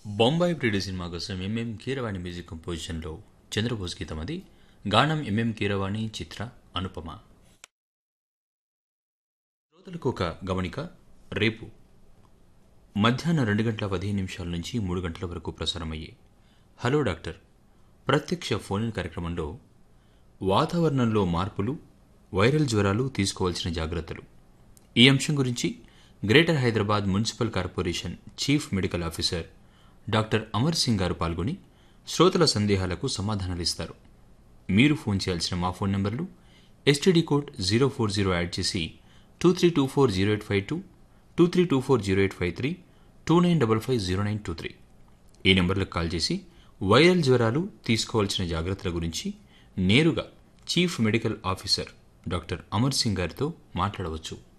బొంబాయి ప్రియుడు సినిమా కోసం ఎంఎం కీరవాణి మ్యూజిక్ కంపోజిషన్లో చంద్రబోస్ గీతం అది గానం ఎంఎం కీరవాణి చిత్ర అనుపమ శ్రోతలకు ఒక గమనిక రేపు మధ్యాహ్నం రెండు గంటల పదిహేను నిమిషాల నుంచి మూడు గంటల వరకు ప్రసారమయ్యే హలో డాక్టర్ ప్రత్యక్ష ఫోన్ కార్యక్రమంలో వాతావరణంలో మార్పులు వైరల్ జ్వరాలు తీసుకోవాల్సిన జాగ్రత్తలు ఈ అంశం గురించి greater Hyderabad municipal corporation chief medical officer doctor Amar Singh గారు పాల్గొని శ్రోతల సందేహాలకు సమాధానాలిస్తారు మీరు ఫోన్ చేయాల్సిన మా ఫోన్ నంబర్లు STD code zero four zero add చేసి two three two four zero eight five two two three two four zero eight five three two nine double five zero nine two three ఈ నెంబర్లకు call చేసి viral జ్వరాలు తీసుకోవాల్సిన జాగ్రత్తల గురించి నేరుగా chief medical officer doctor Amar Singh గారితో మాట్లాడవచ్చు